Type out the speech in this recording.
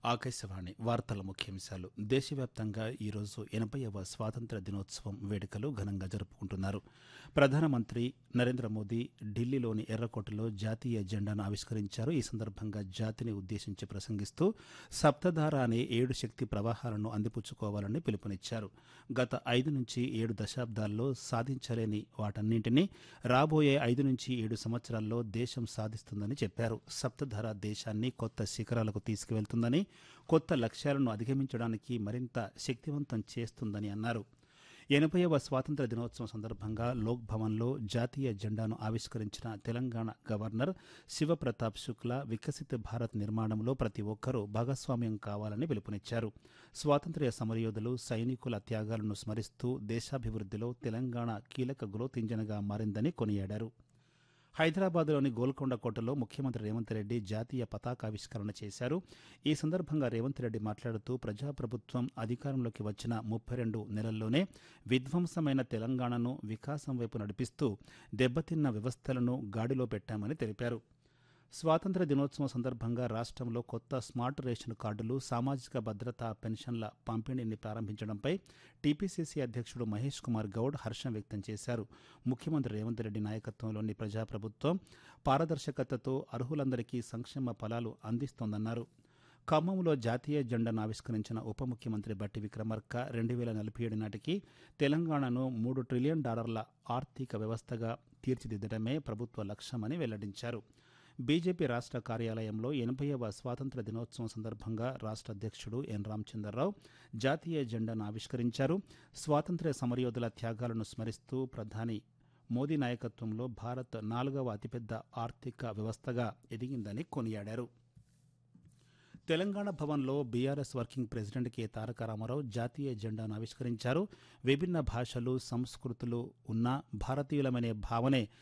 ఆకాశవాణి వార్తల ముఖ్యాంశాలు దేశవ్యాప్తంగా ఈరోజు ఎనభైవ స్వాతంత్ర దినోత్సవం వేడుకలు ఘనంగా జరుపుకుంటున్నారు ప్రధానమంత్రి నరేంద్ర మోదీ ఢిల్లీలోని ఎర్రకోటలో జాతీయ జెండాను ఆవిష్కరించారు ఈ సందర్భంగా జాతిని ఉద్దేశించి ప్రసంగిస్తూ సప్తధార అనే ఏడు శక్తి ప్రవాహాలను అందిపుచ్చుకోవాలని పిలుపునిచ్చారు గత ఐదు నుంచి ఏడు దశాబ్దాల్లో సాధించలేని వాటన్నింటినీ రాబోయే ఐదు నుంచి ఏడు సంవత్సరాల్లో దేశం సాధిస్తుందని చెప్పారు సప్తధార దేశాన్ని కొత్త శిఖరాలకు తీసుకువెళ్తుందని కొత్త లక్ష్యాలను అధిగమించడానికి మరింత శక్తివంతం చేస్తుందని అన్నారు ఎనభైవ స్వాతంత్ర దినోత్సవం సందర్భంగా లోక్ భవన్లో జాతీయ జెండాను ఆవిష్కరించిన తెలంగాణ గవర్నర్ శివప్రతాప్ శుక్లా వికసిత భారత్ నిర్మాణంలో ప్రతి ఒక్కరూ భాగస్వామ్యం కావాలని పిలుపునిచ్చారు స్వాతంత్ర్య సమరయోధులు సైనికుల త్యాగాలను స్మరిస్తూ దేశాభివృద్ధిలో తెలంగాణ కీలక గ్రోత్ ఇంజన్గా మారిందని కొనియాడారు హైదరాబాద్లోని గోల్కొండ కోటలో ముఖ్యమంత్రి రేవంత్ రెడ్డి జాతీయ పతాకావిష్కరణ చేశారు ఈ సందర్భంగా రేవంత్ రెడ్డి మాట్లాడుతూ ప్రజాప్రభుత్వం అధికారంలోకి వచ్చిన ముప్పై రెండు నెలల్లోనే విధ్వంసమైన తెలంగాణను వికాసం వైపు నడిపిస్తూ దెబ్బతిన్న వ్యవస్థలను గాడిలో పెట్టామని తెలిపారు స్వాతంత్ర దినోత్సవం సందర్భంగా రాష్ట్రంలో కొత్త స్మార్ట్ రేషన్ కార్డులు సామాజిక భద్రతా పెన్షన్ల పంపిణీని ప్రారంభించడంపై టీపీసీసీ అధ్యక్షుడు మహేష్ కుమార్ గౌడ్ హర్షం వ్యక్తం చేశారు ముఖ్యమంత్రి రేవంత్ రెడ్డి నాయకత్వంలోని ప్రజాప్రభుత్వం పారదర్శకతతో అర్హులందరికీ సంక్షేమ ఫలాలు అందిస్తోందన్నారు ఖమ్మంలో జాతీయ జెండాను ఆవిష్కరించిన ఉప ముఖ్యమంత్రి బట్టి విక్రమార్క రెండు వేల నలభై ఏడు నాటికి తెలంగాణను మూడు ట్రిలియన్ డాలర్ల ఆర్థిక వ్యవస్థగా తీర్చిదిద్దడమే ప్రభుత్వ లక్ష్యమని వెల్లడించారు బీజేపీ రాష్ట్ర కార్యాలయంలో ఎనభైవ స్వాతంత్ర దినోత్సవం సందర్భంగా రాష్ట్ర అధ్యక్షుడు ఎన్ రామచంద్రరావు జాతీయ జెండాను ఆవిష్కరించారు స్వాతంత్ర్య సమరయోధుల త్యాగాలను స్మరిస్తూ ప్రధాని మోదీ నాయకత్వంలో భారత్ నాలుగవ అతిపెద్ద ఆర్థిక వ్యవస్థగా ఎదిగిందని కొనియాడారు తెలంగాణ భవన్లో BRS working president K Taraka Rama Rao జాతీయ జెండాను ఆవిష్కరించారు విభిన్న భాషలు సంస్కృతులు ఉన్న భారతీయులమనే భావనే